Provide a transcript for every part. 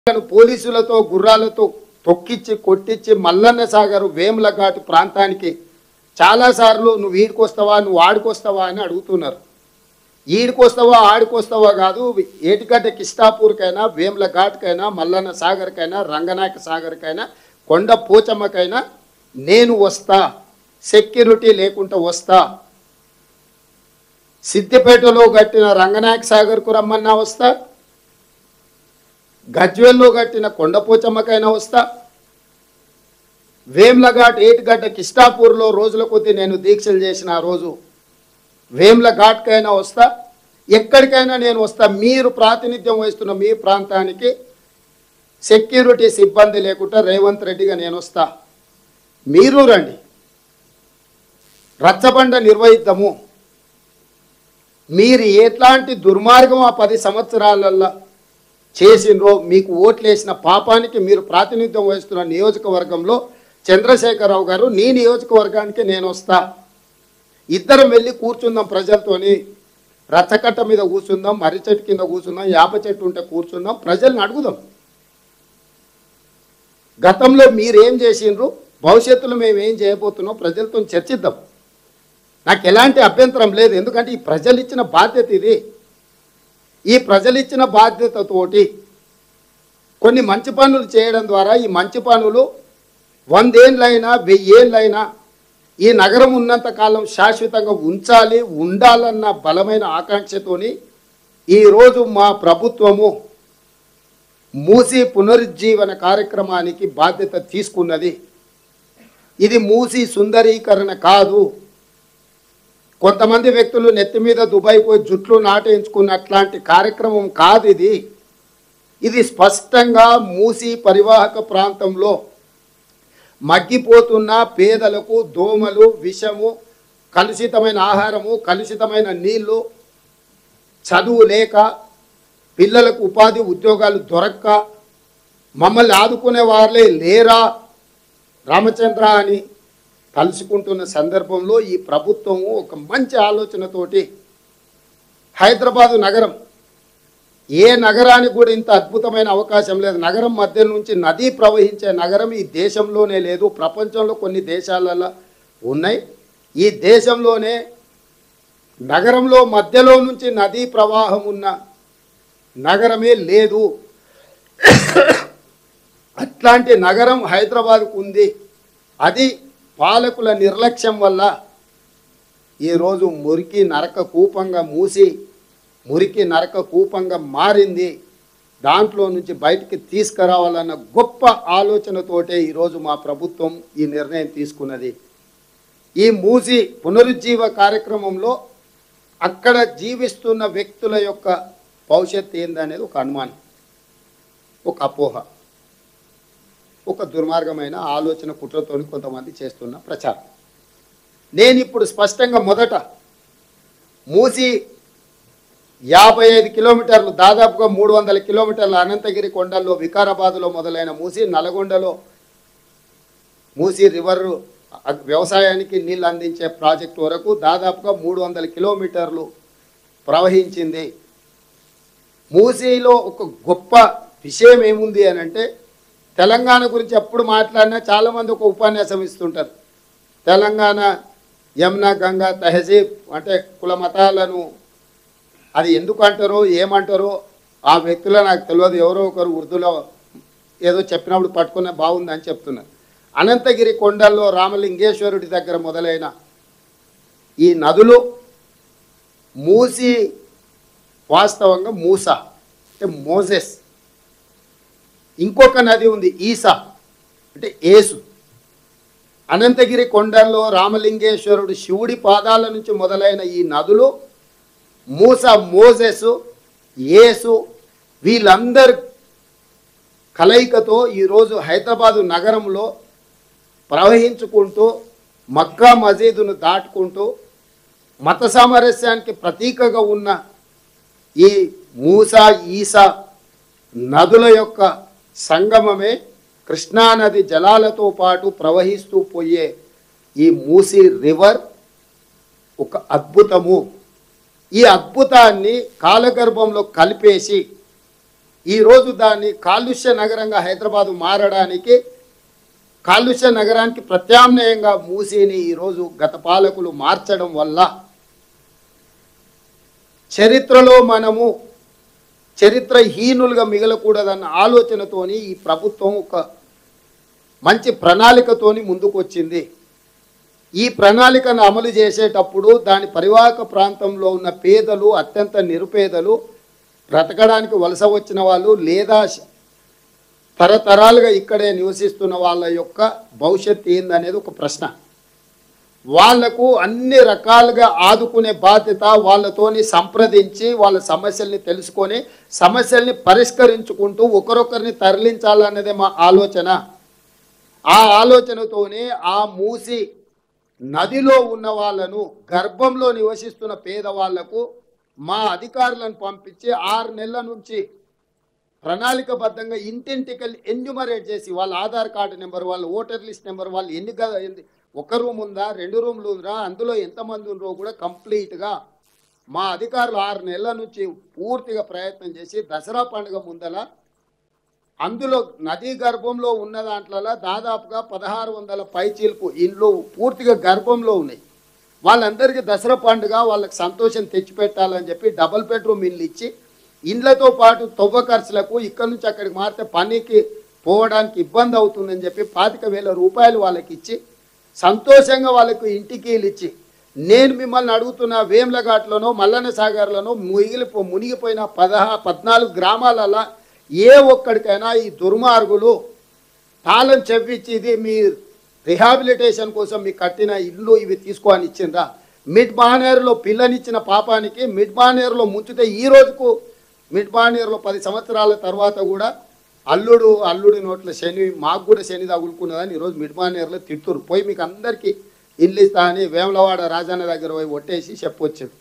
ను పోలీసులతో గుర్రాలతో తొక్కిచ్చి కొట్టించి మల్లన్న సాగర్ వేముల ఘాటు ప్రాంతానికి చాలాసార్లు నువ్వు ఈడికొస్తావా నువ్వు ఆడికొస్తావా అని అడుగుతున్నారు ఈడికొస్తావా ఆడికొస్తావా కాదు ఏటిగడ్డ కిష్టాపూర్కైనా వేముల ఘాట్కైనా మల్లన్న సాగర్కైనా రంగనాయక సాగర్కైనా కొండ పోచమ్మకైనా నేను వస్తా సెక్యూరిటీ లేకుండా వస్తా సిద్దిపేటలో కట్టిన రంగనాయక సాగర్కు రమ్మన్నా వస్తా గజ్వేల్లో కట్టిన కొండపోచమ్మకైనా వస్తా వేమ్లఘాట్ ఏటిగడ్డ కిష్టాపూర్లో రోజుల కొద్దీ నేను దీక్షలు చేసిన ఆ రోజు వేమ్ల ఘాట్కైనా వస్తా ఎక్కడికైనా నేను వస్తా మీరు ప్రాతినిధ్యం వహిస్తున్న మీ ప్రాంతానికి సెక్యూరిటీ సిబ్బంది లేకుండా రేవంత్ రెడ్డిగా నేను వస్తా మీరు రండి రచ్చబండ నిర్వహిద్దాము మీరు ఎట్లాంటి దుర్మార్గం ఆ పది సంవత్సరాలల్లో చేసిండ్రో మీకు ఓట్లేసిన పాపానికి మీరు ప్రాతినిధ్యం వహిస్తున్న నియోజకవర్గంలో చంద్రశేఖరరావు గారు నీ నియోజకవర్గానికి నేను వస్తా ఇద్దరం వెళ్ళి కూర్చుందాం ప్రజలతోని రచ్చకట్ట మీద కూర్చుందాం మర్రి చెట్టు కింద కూర్చుందాం యాప చెట్టు ఉంటే కూర్చుందాం ప్రజల్ని అడుగుదాం గతంలో మీరేం చేసిండ్రు భవిష్యత్తులో మేము ఏం చేయబోతున్నాం ప్రజలతో చర్చిద్దాం నాకు ఎలాంటి అభ్యంతరం లేదు ఎందుకంటే ఈ ప్రజలు ఇచ్చిన బాధ్యత ఇది ఈ ప్రజలు ఇచ్చిన బాధ్యతతోటి కొన్ని మంచి పనులు చేయడం ద్వారా ఈ మంచి పనులు వందేళ్ళైనా వెయ్యేళ్ళైనా ఈ నగరం ఉన్నంత కాలం శాశ్వతంగా ఉంచాలి ఉండాలన్న బలమైన ఆకాంక్షతోని ఈరోజు మా ప్రభుత్వము మూసి పునరుజ్జీవన కార్యక్రమానికి బాధ్యత తీసుకున్నది ఇది మూసి సుందరీకరణ కాదు కొంతమంది వ్యక్తులు నెత్తి మీద దుబాయ్ పోయి జుట్లు నాటేయించుకున్న అట్లాంటి కార్యక్రమం కాదు ఇది ఇది స్పష్టంగా మూసి పరివాహక ప్రాంతంలో మగ్గిపోతున్న పేదలకు దోమలు విషము కలుషితమైన ఆహారము కలుషితమైన నీళ్లు చదువు లేక పిల్లలకు ఉపాధి ఉద్యోగాలు దొరక్క మమ్మల్ని ఆదుకునే వాళ్ళే లేరా రామచంద్ర అని తలుచుకుంటున్న సందర్భంలో ఈ ప్రభుత్వము ఒక మంచి ఆలోచనతోటి హైదరాబాదు నగరం ఏ నగరానికి కూడా ఇంత అద్భుతమైన అవకాశం లేదు నగరం మధ్య నుంచి నది ప్రవహించే నగరం ఈ దేశంలోనే లేదు ప్రపంచంలో కొన్ని దేశాలలో ఉన్నాయి ఈ దేశంలోనే నగరంలో మధ్యలో నుంచి నదీ ప్రవాహం ఉన్న నగరమే లేదు అట్లాంటి నగరం హైదరాబాద్కు ఉంది అది పాలకుల నిర్లక్ష్యం వల్ల ఈరోజు మురికి నరక కూపంగా మూసి మురికి నరక కూపంగా మారింది దాంట్లో నుంచి బయటికి తీసుకురావాలన్న గొప్ప ఆలోచనతోటే ఈరోజు మా ప్రభుత్వం ఈ నిర్ణయం తీసుకున్నది ఈ మూసి పునరుజ్జీవ కార్యక్రమంలో అక్కడ జీవిస్తున్న వ్యక్తుల యొక్క భవిష్యత్తు ఏందనేది ఒక అనుమానం ఒక అపోహ ఒక దుర్మార్గమైన ఆలోచన కుట్రతోని కొంతమంది చేస్తున్న ప్రచారం నేను ఇప్పుడు స్పష్టంగా మొదట మూసి యాభై ఐదు కిలోమీటర్లు దాదాపుగా మూడు వందల కిలోమీటర్ల అనంతగిరి కొండల్లో వికారాబాద్లో మొదలైన మూసి నల్గొండలో మూసి రివర్ వ్యవసాయానికి నీళ్ళు అందించే ప్రాజెక్టు వరకు దాదాపుగా మూడు వందల కిలోమీటర్లు ప్రవహించింది మూసీలో ఒక గొప్ప విషయం ఏముంది అని అంటే తెలంగాణ గురించి ఎప్పుడు మాట్లాడినా చాలామంది ఒక ఉపన్యాసం ఇస్తుంటారు తెలంగాణ యమునా గంగా తహజీబ్ అంటే కుల మతాలను అది ఎందుకు అంటారో ఏమంటారో ఆ వ్యక్తులు నాకు తెలియదు ఎవరో ఒకరు ఉర్దూలో ఏదో చెప్పినప్పుడు పట్టుకున్న బాగుందని చెప్తున్నారు అనంతగిరి కొండల్లో రామలింగేశ్వరుడి దగ్గర మొదలైన ఈ నదులు మూసి వాస్తవంగా మూస అంటే మోజెస్ ఇంకొక నది ఉంది ఈసా అంటే ఏసు అనంతగిరి కొండల్లో రామలింగేశ్వరుడు శివుడి పాదాల నుంచి మొదలైన ఈ నదులు మూస మోజెస్ ఏసు వీళ్ళందరి కలయికతో ఈరోజు హైదరాబాదు నగరంలో ప్రవహించుకుంటూ మక్కా మసీదును దాటుకుంటూ మత సామరస్యానికి ప్రతీకగా ఉన్న ఈ మూసా ఈసా నదుల యొక్క సంగమమే కృష్ణానది జలాలతో పాటు ప్రవహిస్తూ పోయే ఈ మూసీ రివర్ ఒక అద్భుతము ఈ అద్భుతాన్ని కాలగర్భంలో కలిపేసి ఈరోజు దాన్ని కాలుష్య నగరంగా హైదరాబాదు మారడానికి కాలుష్య నగరానికి ప్రత్యామ్నాయంగా మూసీని ఈరోజు గత పాలకులు మార్చడం వల్ల చరిత్రలో మనము చరిత్రహీనులుగా మిగలకూడదన్న ఆలోచనతోని ఈ ప్రభుత్వం ఒక మంచి ప్రణాళికతోని ముందుకు వచ్చింది ఈ ప్రణాళికను అమలు చేసేటప్పుడు దాని పరివాహక ప్రాంతంలో ఉన్న పేదలు అత్యంత నిరుపేదలు బ్రతకడానికి వలస వచ్చిన వాళ్ళు లేదా శ- తరతరాలుగా ఇక్కడే నివసిస్తున్న వాళ్ళ యొక్క భవిష్యత్తు ఏందనేది ఒక ప్రశ్న వాళ్లకు అన్ని రకాలుగా ఆదుకునే బాధ్యత వాళ్ళతోని సంప్రదించి వాళ్ళ సమస్యల్ని తెలుసుకొని సమస్యల్ని పరిష్కరించుకుంటూ ఒకరొకరిని తరలించాలన్నదే మా ఆలోచన ఆ ఆలోచనతోనే ఆ మూసి నదిలో ఉన్న వాళ్ళను గర్భంలో నివసిస్తున్న పేదవాళ్లకు మా అధికారులను పంపించి ఆరు నెలల నుంచి ప్రణాళికబద్ధంగా ఇంటింటికి ఎన్యుమరేట్ చేసి వాళ్ళ ఆధార్ కార్డు నెంబర్ వాళ్ళ ఓటర్ లిస్ట్ నెంబర్ వాళ్ళు ఎన్ని గ- ఎన్ని- ఒక రూమ్ ఉందా రెండు రూమ్లు ఉందా అందులో ఎంతమంది ఉన్నారో కూడా కంప్లీట్గా మా అధికారులు ఆరు నెలల నుంచి పూర్తిగా ప్రయత్నం చేసి దసరా పండుగ ముందల అందులో నదీ గర్భంలో ఉన్న దాంట్లో దాదాపుగా పదహారు వందల పైచీలకు ఇండ్లు పూర్తిగా గర్భంలో ఉన్నాయి వాళ్ళందరికీ దసరా పండుగ వాళ్ళకి సంతోషం తెచ్చిపెట్టాలని చెప్పి డబుల్ బెడ్రూమ్ ఇల్లు ఇచ్చి ఇండ్లతో పాటు తొవ్వ ఖర్చులకు ఇక్కడ నుంచి అక్కడికి మారితే పనికి పోవడానికి ఇబ్బంది అవుతుందని చెప్పి పాతిక వేల రూపాయలు వాళ్ళకి ఇచ్చి సంతోషంగా వాళ్ళకు ఇంటికి ఇల్లు ఇచ్చి నేను మిమ్మల్ని అడుగుతున్న వేమ్లఘాట్లోనో మల్లన్న సాగర్లోనో మునిగిపో మునిగిపోయిన పదహా పద్నాలుగు గ్రామాలలో ఏ ఒక్కడికైనా ఈ దుర్మార్గులు తాళం చెవ్విచ్చి ఇది మీ రిహాబిలిటేషన్ కోసం మీకు కట్టిన ఇల్లు ఇవి తీసుకొని ఇచ్చిండ్రా మిడ్ బానేరులో పిల్లనిచ్చిన పాపానికి మిడ్ బానేరులో ముంచితే ఈ రోజుకు మిడ్ బానేరులో పది సంవత్సరాల తర్వాత కూడా అల్లుడు అల్లుడి నోట్ల శని మాకు కూడా శని తగులుకున్నదని ఈరోజు మిడ్ బానేరులో తిట్టురు పోయి మీకు అందరికీ ఇల్లు ఇస్తా అని వేములవాడ రాజన్న దగ్గర పోయి ఒట్టేసి చెప్పొచ్చింది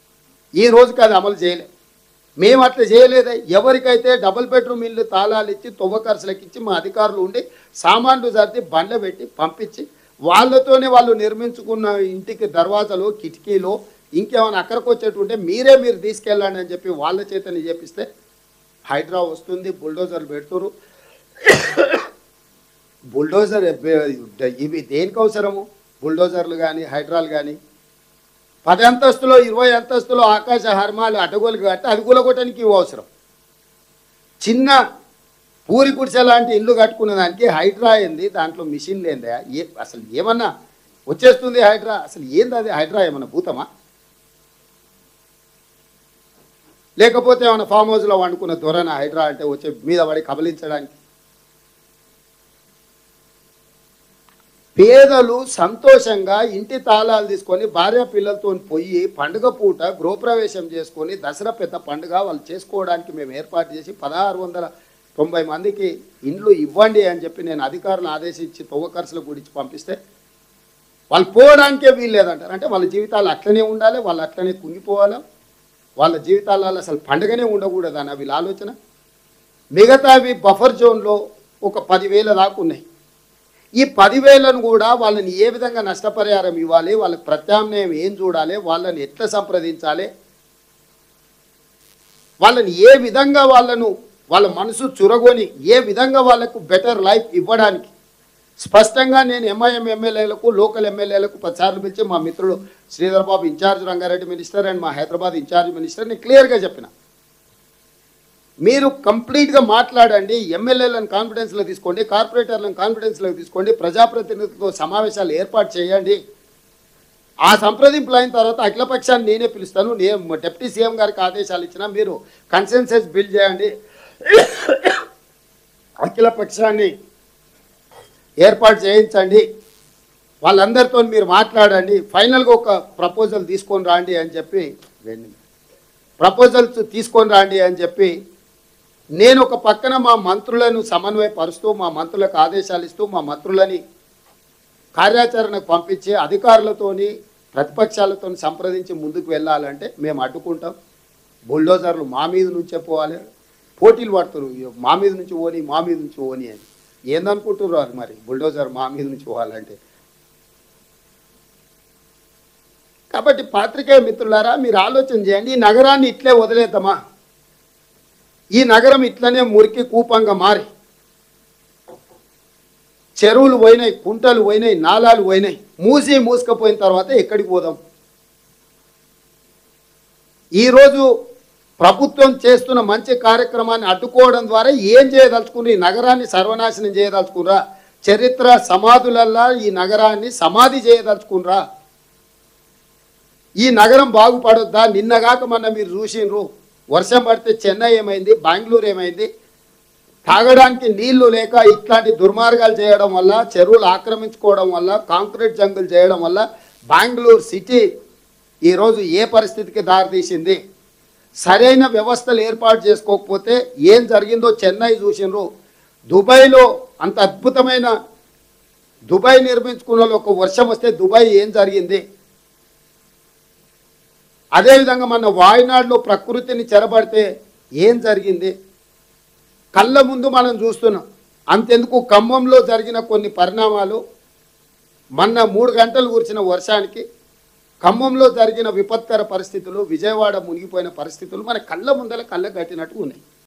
ఈ రోజుకి అది అమలు చేయలే మేము అట్లా చేయలేదే ఎవరికైతే డబుల్ బెడ్రూమ్ ఇల్లు తాళాలు ఇచ్చి తొవ్వ ఖర్చులకు ఇచ్చి మా అధికారులు ఉండి సామాన్లు సర్ది బండ్ల పెట్టి పంపించి వాళ్ళతోనే వాళ్ళు నిర్మించుకున్న ఇంటికి దర్వాజలు కిటికీలు ఇంకేమైనా అక్కడికి వచ్చేటుంటే మీరే మీరు తీసుకెళ్ళండి అని చెప్పి వాళ్ళ చేతని చేపిస్తే హైడ్రా వస్తుంది బుల్డోజర్లు పెడుతురు బుల్డోజర్ ఎబ్బే- ఇవి దేనికి అవసరము బుల్డోజర్లు కానీ హైడ్రాలు కానీ పది అంతస్తులో ఇరవై అంతస్తులో ఆకాశ హర్మాలు అడ్డగోలు కట్టి అది కూలగొట్టడానికి ఇవి అవసరం చిన్న పూరి గుడిసె లాంటి ఇల్లు కట్టుకున్న దానికి హైడ్రా ఏంది దాంట్లో మిషన్ లేదే ఏ అసలు ఏమన్నా వచ్చేస్తుంది హైడ్రా అసలు ఏంది అది హైడ్రా ఏమన్నా భూతమా లేకపోతే ఏమన్నా ఫామ్ హౌస్లో వండుకున్న దొరన హైడ్రా అంటే వచ్చే మీద పడి కబలించడానికి పేదలు సంతోషంగా ఇంటి తాళాలు తీసుకొని భార్య పిల్లలతో పోయి పండుగ పూట గృహప్రవేశం చేసుకొని దసరా పెద్ద పండుగ వాళ్ళు చేసుకోవడానికి మేము ఏర్పాటు చేసి పదహారు వందల తొంభై మందికి ఇండ్లు ఇవ్వండి అని చెప్పి నేను అధికారులను ఆదేశించి తొవ్వ ఖర్చుల గురించి పంపిస్తే వాళ్ళు పోవడానికే వీలు లేదంటారు అంటే వాళ్ళ జీవితాలు అట్లనే ఉండాలి వాళ్ళు అట్లనే కుంగిపోవాలి వాళ్ళ జీవితాలలో అసలు పండుగనే ఉండకూడదు అన్న వీళ్ళ ఆలోచన మిగతావి బఫర్ జోన్లో ఒక పదివేల దాకా ఉన్నాయి ఈ పదివేలను కూడా వాళ్ళని ఏ విధంగా నష్టపరిహారం ఇవ్వాలి వాళ్ళకి ప్రత్యామ్నాయం ఏం చూడాలి వాళ్ళని ఎట్లా సంప్రదించాలి వాళ్ళని ఏ విధంగా వాళ్ళను వాళ్ళ మనసు చురగొని ఏ విధంగా వాళ్ళకు బెటర్ లైఫ్ ఇవ్వడానికి స్పష్టంగా నేను ఎంఐఎం ఎమ్మెల్యేలకు లోకల్ ఎమ్మెల్యేలకు పదిసార్లు పిలిచి మా మిత్రుడు Sridhar Babu incharge Rangareddy minister and మా హైదరాబాద్ ఇన్ఛార్జ్ మినిస్టర్ నేను క్లియర్గా చెప్పిన మీరు కంప్లీట్గా మాట్లాడండి ఎమ్మెల్యేలను కాన్ఫిడెన్స్లో తీసుకోండి కార్పొరేటర్లను కాన్ఫిడెన్స్లో తీసుకోండి ప్రజాప్రతినిధులతో సమావేశాలు ఏర్పాటు చేయండి ఆ సంప్రదింపులు అయిన తర్వాత అఖిలపక్షాన్ని నేనే పిలుస్తాను నేను డిప్యూటీ సీఎం గారికి ఆదేశాలు ఇచ్చిన మీరు కన్సెన్సెస్ బిల్ చేయండి అఖిలపక్షాన్ని ఏర్పాటు చేయించండి వాళ్ళందరితో మీరు మాట్లాడండి ఫైనల్గా ఒక ప్రపోజల్ తీసుకొని రాండి అని చెప్పి ప్రపోజల్స్ తీసుకొని రాండి అని చెప్పి నేను ఒక పక్కన మా మంత్రులను సమన్వయపరుస్తూ మా మంత్రులకు ఆదేశాలు ఇస్తూ మా మంత్రులని కార్యాచరణకు పంపించి అధికారులతోని ప్రతిపక్షాలతో సంప్రదించి ముందుకు వెళ్ళాలంటే మేము అడ్డుకుంటాం బుల్డోజర్లు మా మీద నుంచే పోవాలి పోటీలు పడుతున్నారు ఇయ్యో, మా మీద నుంచి ఓని మా మీద నుంచి ఓని అని ఏందనుకుంటున్నారు అది మరి బుల్డోజర్ మా మీద నుంచి పోవాలంటే కాబట్టి పాత్రికేయ మిత్రులారా మీరు ఆలోచన చేయండి ఈ నగరాన్ని ఇట్లే వదిలేద్దామా ఈ నగరం ఇట్లనే మురికి కూపంగా మారి చెరువులు పోయినాయి కుంటలు పోయినాయి నాలాలు పోయినాయి మూసి మూసుకపోయిన తర్వాత ఎక్కడికి పోదాం ఈరోజు ప్రభుత్వం చేస్తున్న మంచి కార్యక్రమాన్ని అడ్డుకోవడం ద్వారా ఏం చేయదలుచుకుని ఈ నగరాన్ని సర్వనాశనం చేయదలుచుకురా చరిత్ర సమాధులల్లా ఈ నగరాన్ని సమాధి చేయదలుచుకునరా ఈ నగరం బాగుపడొద్దా నిన్నగాక మొన్న మీరు చూసిండ్రు వర్షం పడితే చెన్నై ఏమైంది బెంగళూరు ఏమైంది తాగడానికి నీళ్లు లేక ఇట్లాంటి దుర్మార్గాలు చేయడం వల్ల చెరువులు ఆక్రమించుకోవడం వల్ల కాంక్రీట్ జంగులు చేయడం వల్ల బెంగళూరు సిటీ ఈరోజు ఏ పరిస్థితికి దారితీసింది సరైన వ్యవస్థలు ఏర్పాటు చేసుకోకపోతే ఏం జరిగిందో చెన్నై చూసిండ్రు దుబాయ్లో అంత అద్భుతమైన దుబాయ్ నిర్మించుకున్న వాళ్ళు ఒక వర్షం వస్తే దుబాయ్ ఏం జరిగింది అదేవిధంగా మన వాయనాడులో ప్రకృతిని చెరబడితే ఏం జరిగింది కళ్ళ ముందు మనం చూస్తున్నాం అంతెందుకు ఖమ్మంలో జరిగిన కొన్ని పరిణామాలు మొన్న మూడు గంటలు కురిసిన వర్షానికి ఖమ్మంలో జరిగిన విపత్కర పరిస్థితులు విజయవాడ మునిగిపోయిన పరిస్థితులు మన కళ్ళ ముందర కళ్ళ కట్టినట్టు ఉన్నాయి